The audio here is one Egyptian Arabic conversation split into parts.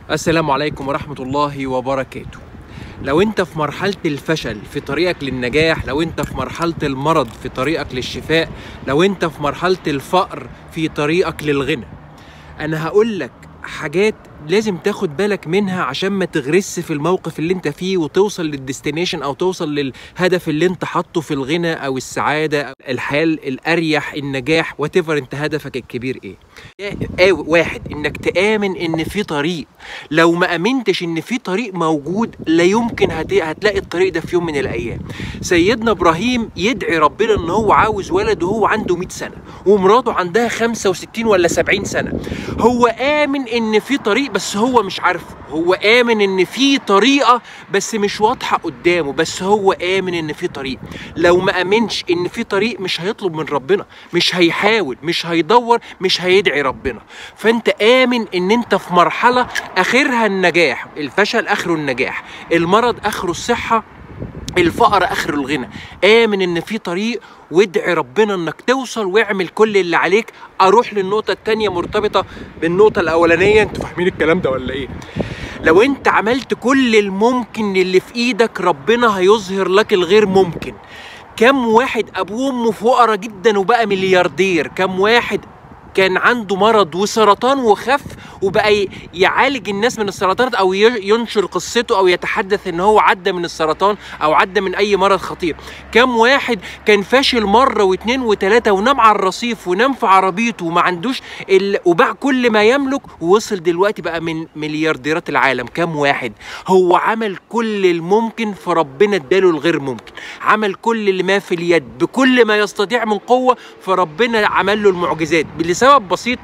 السلام عليكم ورحمة الله وبركاته لو انت في مرحلة الفشل في طريقك للنجاح لو انت في مرحلة المرض في طريقك للشفاء لو انت في مرحلة الفقر في طريقك للغنى انا هقول لك حاجات لازم تاخد بالك منها عشان ما تغرس في الموقف اللي انت فيه وتوصل للديستنيشن او توصل للهدف اللي انت حاطه في الغنى او السعاده أو الحياه الاريح النجاح وات انت هدفك الكبير ايه آه واحد انك تامن ان في طريق لو ما امنتش ان في طريق موجود لا يمكن هت... هتلاقي الطريق ده في يوم من الايام سيدنا ابراهيم يدعي ربنا ان هو عاوز ولد وهو عنده 100 سنه ومراته عندها 65 ولا 70 سنه هو امن ان في طريق بس هو مش عارفه هو آمن إن في طريقة بس مش واضحة قدامه بس هو آمن إن في طريق لو ما آمنش إن في طريق مش هيطلب من ربنا مش هيحاول مش هيدور مش هيدعي ربنا فأنت آمن إن أنت في مرحلة آخرها النجاح الفشل آخره النجاح المرض آخره الصحة الفقر اخر الغنى امن ان في طريق وادعي ربنا انك توصل واعمل كل اللي عليك اروح للنقطه الثانيه مرتبطه بالنقطه الاولانيه انتوا فاهمين الكلام ده ولا ايه لو انت عملت كل الممكن اللي في ايدك ربنا هيظهر لك الغير ممكن كم واحد ابوه وامه فقراء جدا وبقى ملياردير كم واحد كان عنده مرض وسرطان وخف وبقى يعالج الناس من السرطانات او ينشر قصته او يتحدث ان هو عدى من السرطان او عدى من اي مرض خطير كم واحد كان فاشل مره واثنين وثلاثه ونام على الرصيف ونام في عربيته وما عندوش ال... وباع كل ما يملك ووصل دلوقتي بقى من مليارديرات العالم كم واحد هو عمل كل الممكن فربنا اداله الغير ممكن عمل كل اللي ما في اليد بكل ما يستطيع من قوه فربنا عمل له المعجزات لسبب بسيط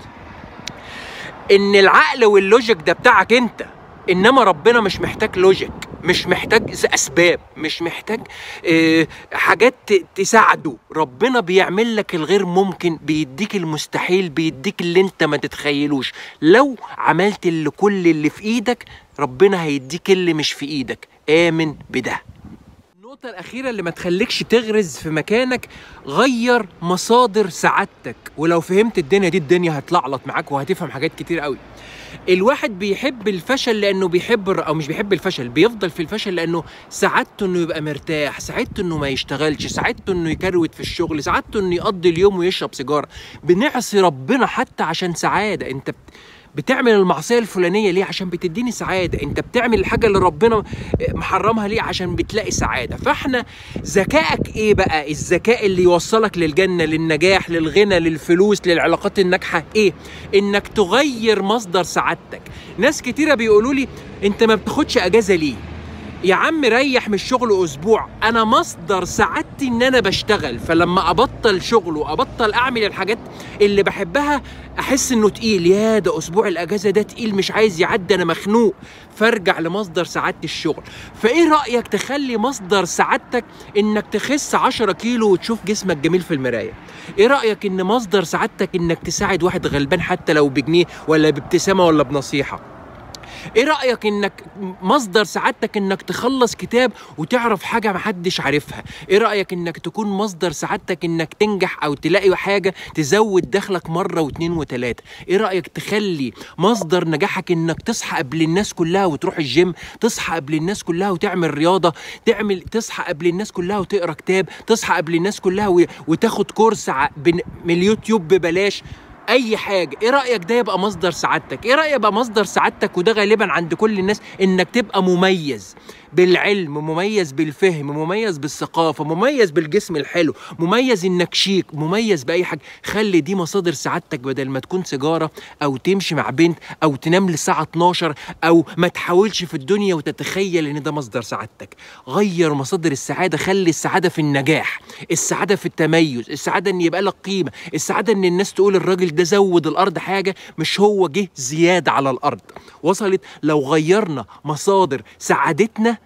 ان العقل واللوجيك ده بتاعك انت انما ربنا مش محتاج لوجيك مش محتاج اسباب مش محتاج اه حاجات تساعده ربنا بيعمل لك الغير ممكن بيديك المستحيل بيديك اللي انت ما تتخيلوش لو عملت اللي كل اللي في ايدك ربنا هيديك اللي مش في ايدك امن بده النقطة الأخيرة اللي ما تخليكش تغرز في مكانك غير مصادر سعادتك ولو فهمت الدنيا دي الدنيا هتلعلط معاك وهتفهم حاجات كتير قوي الواحد بيحب الفشل لانه بيحب او مش بيحب الفشل بيفضل في الفشل لانه سعادته انه يبقى مرتاح سعادته انه ما يشتغلش سعادته انه يكروت في الشغل سعادته انه يقضي اليوم ويشرب سيجاره بنعصي ربنا حتى عشان سعاده انت بتعمل المعصيه الفلانيه ليه عشان بتديني سعاده انت بتعمل الحاجه اللي ربنا محرمها ليه عشان بتلاقي سعاده فاحنا ذكائك ايه بقى الذكاء اللي يوصلك للجنه للنجاح للغنى للفلوس للعلاقات الناجحه ايه انك تغير مصدر سعادتك ناس كتيره بيقولوا لي انت ما بتاخدش اجازه ليه يا عم ريح من الشغل اسبوع انا مصدر سعادتي ان انا بشتغل فلما ابطل شغل وابطل اعمل الحاجات اللي بحبها احس انه تقيل يا ده اسبوع الاجازه ده تقيل مش عايز يعدي انا مخنوق فارجع لمصدر سعادتي الشغل فايه رايك تخلي مصدر سعادتك انك تخس 10 كيلو وتشوف جسمك جميل في المرايه ايه رايك ان مصدر سعادتك انك تساعد واحد غلبان حتى لو بجنيه ولا بابتسامه ولا بنصيحه ايه رايك انك مصدر سعادتك انك تخلص كتاب وتعرف حاجه محدش عارفها ايه رايك انك تكون مصدر سعادتك انك تنجح او تلاقي حاجه تزود دخلك مره واتنين وتلاته ايه رايك تخلي مصدر نجاحك انك تصحى قبل الناس كلها وتروح الجيم تصحى قبل الناس كلها وتعمل رياضه تعمل تصحى قبل الناس كلها وتقرا كتاب تصحى قبل الناس كلها وتاخد كورس من اليوتيوب ببلاش اي حاجه ايه رايك ده يبقى مصدر سعادتك ايه رايك يبقى مصدر سعادتك وده غالبا عند كل الناس انك تبقى مميز بالعلم مميز بالفهم مميز بالثقافة مميز بالجسم الحلو مميز انك شيك مميز بأي حاجة خلي دي مصادر سعادتك بدل ما تكون سيجارة او تمشي مع بنت او تنام للساعة 12 او ما تحاولش في الدنيا وتتخيل ان ده مصدر سعادتك غير مصادر السعادة خلي السعادة في النجاح السعادة في التميز السعادة ان يبقى لك قيمة السعادة ان الناس تقول الراجل ده زود الارض حاجة مش هو جه زيادة على الارض وصلت لو غيرنا مصادر سعادتنا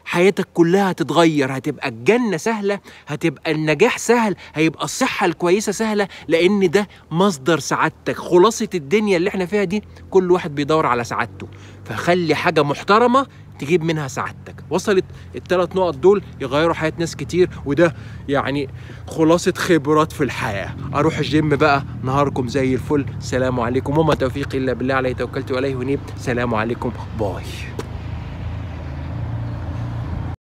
حياتك كلها هتتغير هتبقى الجنة سهلة هتبقى النجاح سهل هيبقى الصحة الكويسة سهلة لأن ده مصدر سعادتك خلاصة الدنيا اللي احنا فيها دي كل واحد بيدور على سعادته فخلي حاجة محترمة تجيب منها سعادتك وصلت الثلاث نقط دول يغيروا حياة ناس كتير وده يعني خلاصة خبرات في الحياة أروح الجيم بقى نهاركم زي الفل سلام عليكم وما توفيقي إلا بالله عليه توكلت وعليه ونيب سلام عليكم باي